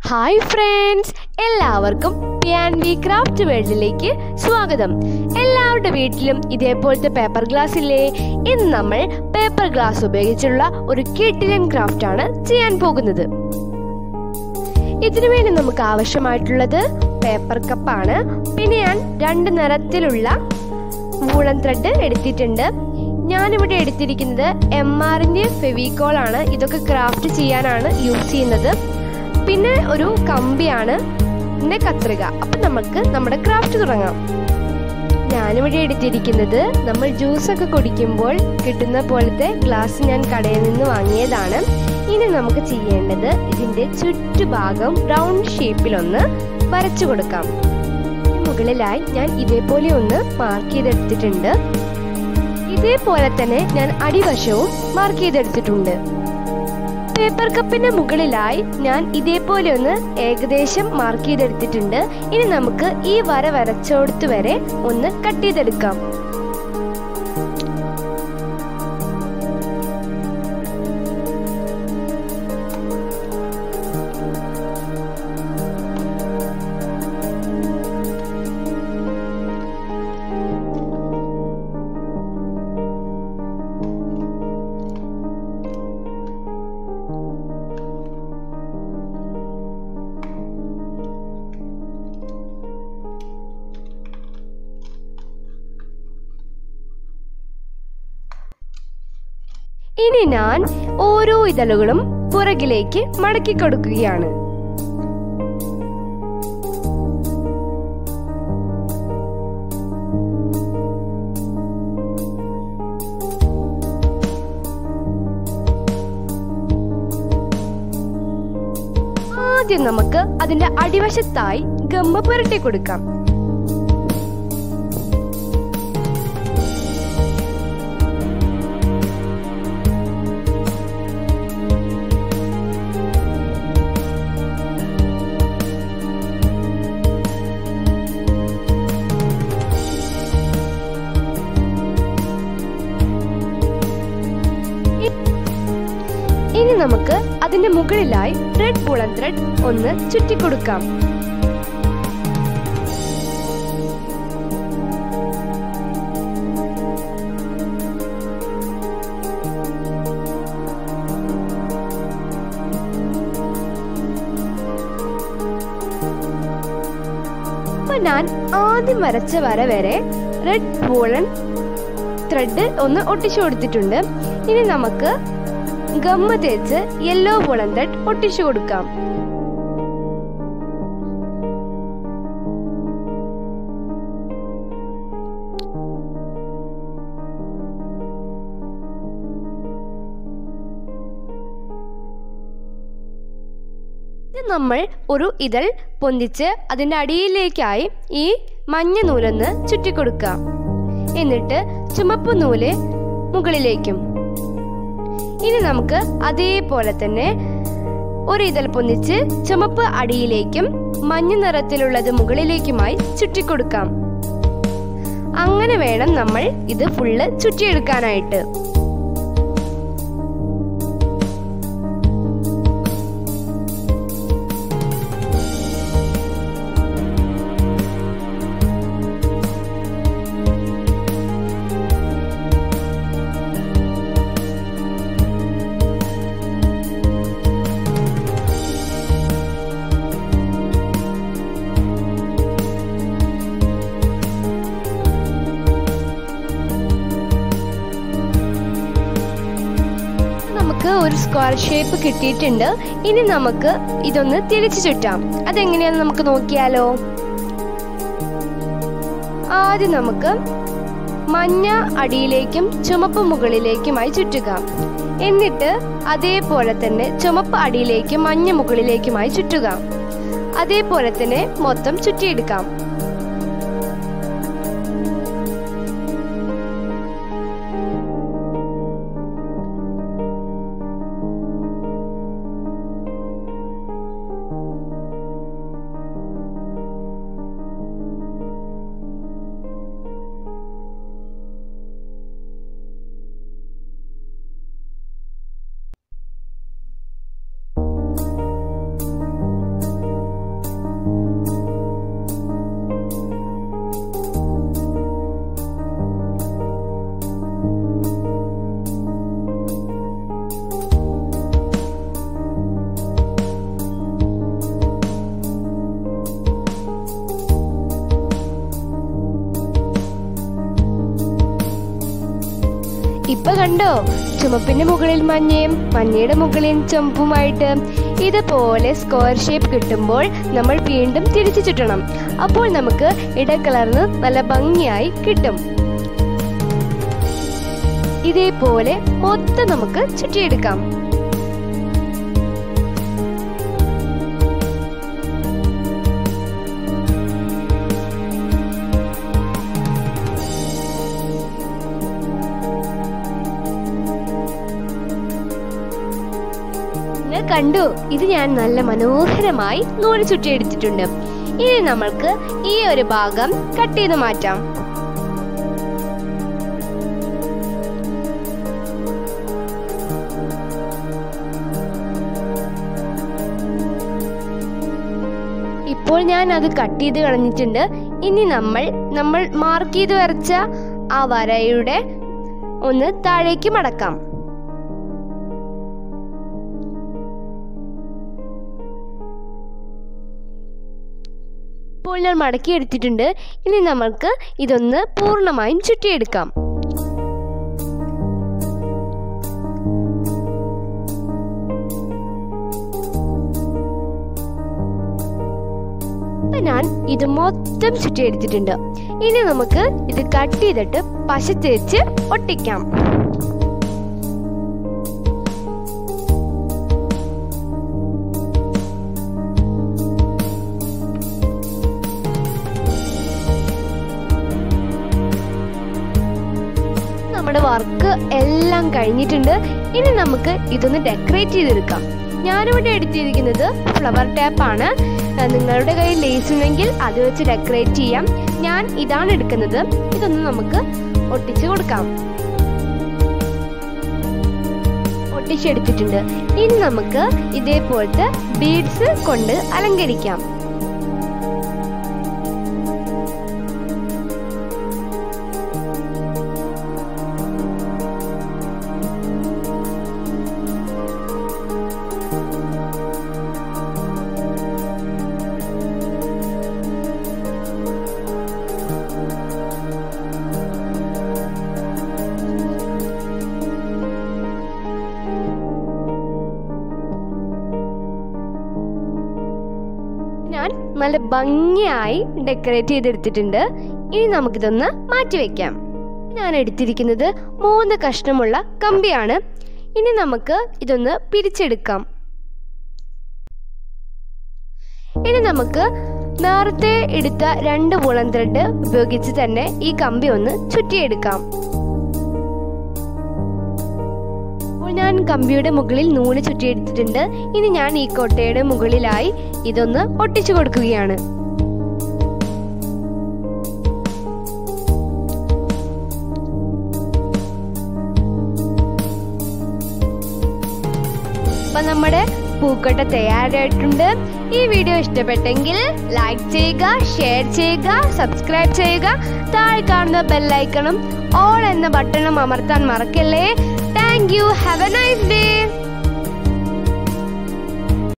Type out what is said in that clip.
hi friends എല്ലാവർക്കും P and V craft വേൾഡിലേക്ക് സ്വാഗതം എല്ലാവരുടെ വീട്ടിലും ഇതേപോലത്തെ പേപ്പർ ഗ്ലാസ് ഇല്ലേ ഇന്ന് നമ്മൾ പേപ്പർ ഗ്ലാസ് ഉപയോഗിച്ചുള്ള ഒരു കിട്ടിലൻ ക്രാഫ്റ്റ് ആണ് ചെയ്യാൻ പോകുന്നത് ഇതിനു വേണ്ടി നമുക്ക് ആവശ്യമായിട്ടുള്ളത് പേപ്പർ കപ്പാണ് പിന്നെ ഞാൻ രണ്ട് നിറത്തിലുള്ള വൂളൻ ത്രെഡ് എടുത്തിട്ടുണ്ട് ഞാനിവിടെ എടുത്തിരിക്കുന്നത് എം ആറിൻ്റെ ഫെവിക്കോൾ ആണ് ഇതൊക്കെ ക്രാഫ്റ്റ് ചെയ്യാനാണ് യൂസ് ചെയ്യുന്നത് പിന്നെ ഒരു കമ്പിയാണ് പിന്നെ കത്രിക അപ്പം നമുക്ക് നമ്മുടെ ക്രാഫ്റ്റ് തുടങ്ങാം ഞാനിവിടെ എടുത്തിരിക്കുന്നത് നമ്മൾ ജ്യൂസ് ഒക്കെ കുടിക്കുമ്പോൾ കിട്ടുന്ന പോലത്തെ ഗ്ലാസ് ഞാൻ കടയിൽ നിന്ന് വാങ്ങിയതാണ് ഇനി നമുക്ക് ചെയ്യേണ്ടത് ഇതിന്റെ ചുറ്റുഭാഗം റൗണ്ട് ഷേപ്പിലൊന്ന് വരച്ചു കൊടുക്കാം മുകളിലായി ഞാൻ ഇതേപോലെ ഒന്ന് മാർക്ക് ചെയ്തെടുത്തിട്ടുണ്ട് ഇതേപോലെ തന്നെ ഞാൻ അടിവശവും മാർക്ക് ചെയ്തെടുത്തിട്ടുണ്ട് പേപ്പർ കപ്പിന്റെ മുകളിലായി ഞാൻ ഇതേപോലെ ഒന്ന് ഏകദേശം മാർക്ക് ചെയ്തെടുത്തിട്ടുണ്ട് ഇനി നമുക്ക് ഈ വര വരച്ചോടത്ത് വരെ ഒന്ന് കട്ട് ചെയ്തെടുക്കാം ഇനി ഞാൻ ഓരോ ഇതളുകളും പുറകിലേക്ക് മടക്കി കൊടുക്കുകയാണ് ആദ്യം നമുക്ക് അതിന്റെ അടിവശത്തായി ഗമ്മ പുരട്ടി കൊടുക്കാം ഇനി നമുക്ക് അതിന്റെ മുകളിലായി റെഡ് പുളൻ ത്രെഡ് ഒന്ന് ചുറ്റിക്കൊടുക്കാം അപ്പൊ ഞാൻ ആദ്യം വരച്ച വര വരെ റെഡ് പൂളൻ ത്രെഡ് ഒന്ന് ഒട്ടിച്ചു കൊടുത്തിട്ടുണ്ട് ഇനി നമുക്ക് ഗമ്മ തേച്ച് യെല്ലോ പൂളൻ ത്രെഡ് ഒട്ടിച്ചു കൊടുക്കാം നമ്മൾ ഒരു ഇതൾ പൊന്തിച്ച് അതിന്റെ അടിയിലേക്കായി ഈ മഞ്ഞ നൂലൊന്ന് ചുറ്റിക്കൊടുക്കാം എന്നിട്ട് ചുമപ്പ് നൂല് മുകളിലേക്കും ഇനി നമുക്ക് അതേപോലെ തന്നെ ഒരു ഇതൾ പൊന്നിച്ച് ചുമപ്പ് അടിയിലേക്കും മഞ്ഞ നിറത്തിലുള്ളത് മുകളിലേക്കുമായി ചുറ്റിക്കൊടുക്കാം അങ്ങനെ വേണം നമ്മൾ ഇത് ഫുള്ള് ചുറ്റിയെടുക്കാനായിട്ട് നമുക്ക് ഒരു സ്ക്വയർ ഷേപ്പ് കിട്ടിയിട്ടുണ്ട് ഇനി നമുക്ക് ഇതൊന്ന് തിരിച്ചു ചുറ്റാം അതെങ്ങനെയാന്ന് നമുക്ക് നോക്കിയാലോ ആദ്യം നമുക്ക് മഞ്ഞ അടിയിലേക്കും ചുമപ്പ് മുകളിലേക്കുമായി ചുറ്റുക എന്നിട്ട് അതേപോലെ തന്നെ ചുമപ്പ് അടിയിലേക്കും മഞ്ഞ മുകളിലേക്കുമായി ചുറ്റുക അതേപോലെ തന്നെ മൊത്തം ചുറ്റിയെടുക്കാം കണ്ടോ ചുമപ്പിന്റെ മുകളിൽ മഞ്ഞയും മഞ്ഞയുടെ മുകളിൽ ചുമപ്പുമായിട്ട് ഇതുപോലെ സ്ക്വയർ ഷേപ്പ് കിട്ടുമ്പോൾ നമ്മൾ വീണ്ടും തിരിച്ചു ചുറ്റണം അപ്പോൾ നമുക്ക് ഇടകലർന്ന് നല്ല ഭംഗിയായി കിട്ടും ഇതേപോലെ മൊത്തം നമുക്ക് ചുറ്റിയെടുക്കാം നിങ്ങൾ കണ്ടു ഇത് ഞാൻ നല്ല മനോഹരമായി നൂല് ചുറ്റിയെടുത്തിട്ടുണ്ട് ഇനി നമ്മൾക്ക് ഈ ഒരു ഭാഗം കട്ട് ചെയ്ത് മാറ്റാം ഇപ്പോൾ ഞാൻ അത് കട്ട് ചെയ്ത് കളഞ്ഞിട്ടുണ്ട് ഇനി നമ്മൾ നമ്മൾ മാർക്ക് ചെയ്ത് വരച്ച ആ വരയുടെ ഒന്ന് താഴേക്ക് മടക്കാം ഇപ്പോൾ ഞാൻ മടക്കി എടുത്തിട്ടുണ്ട് ഇനി നമ്മൾക്ക് ഇതൊന്ന് പൂർണ്ണമായും ചുറ്റിയെടുക്കാം ഇപ്പൊ ഞാൻ ഇത് മൊത്തം ചുറ്റിയെടുത്തിട്ടുണ്ട് ഇനി നമുക്ക് ഇത് കട്ട് ചെയ്തിട്ട് പശ തേച്ച് ഒട്ടിക്കാം നമ്മുടെ വർക്ക് എല്ലാം കഴിഞ്ഞിട്ടുണ്ട് ഇനി നമുക്ക് ഇതൊന്ന് ഡെക്കറേറ്റ് ചെയ്തെടുക്കാം ഞാനിവിടെ എടുത്തിരിക്കുന്നത് ഫ്ലവർ ടാപ്പ് ആണ് ഏഹ് നിങ്ങളുടെ കയ്യിൽ ലേസ് ഉണ്ടെങ്കിൽ അത് വെച്ച് ഡെക്കറേറ്റ് ചെയ്യാം ഞാൻ ഇതാണ് എടുക്കുന്നത് ഇതൊന്ന് നമുക്ക് ഒട്ടിച്ചു കൊടുക്കാം ഒട്ടിച്ചെടുത്തിട്ടുണ്ട് ഇനി നമുക്ക് ഇതേപോലത്തെ ബീഡ്സ് കൊണ്ട് അലങ്കരിക്കാം ഞാൻ നല്ല ഭംഗിയായി ഡെക്കറേറ്റ് ചെയ്തെടുത്തിട്ടുണ്ട് ഇനി നമുക്കിതൊന്ന് മാറ്റി വെക്കാം ഞാൻ എടുത്തിരിക്കുന്നത് മൂന്ന് കഷ്ണമുള്ള കമ്പിയാണ് ഇനി നമുക്ക് ഇതൊന്ന് പിരിച്ചെടുക്കാം ഇനി നമുക്ക് നേരത്തെ എടുത്ത രണ്ട് വൂളൻ ത്രെഡ് ഉപയോഗിച്ച് തന്നെ ഈ കമ്പി ഒന്ന് ചുറ്റിയെടുക്കാം അപ്പോൾ ഞാൻ കമ്പിയുടെ മുകളിൽ നൂല് ചുറ്റിയെടുത്തിട്ടുണ്ട് ഇനി ഞാൻ ഈ കൊട്ടയുടെ മുകളിലായി ഇതൊന്ന് ഒട്ടിച്ചു കൊടുക്കുകയാണ് അപ്പൊ നമ്മുടെ പൂക്കട്ട തയ്യാറായിട്ടുണ്ട് ഈ വീഡിയോ ഇഷ്ടപ്പെട്ടെങ്കിൽ ലൈക്ക് ചെയ്യുക ഷെയർ ചെയ്യുക സബ്സ്ക്രൈബ് ചെയ്യുക താഴെ കാണുന്ന ബെല്ലൈക്കണും ഓൾ എന്ന ബട്ടണും അമർത്താൻ മറക്കല്ലേ thank you have a nice day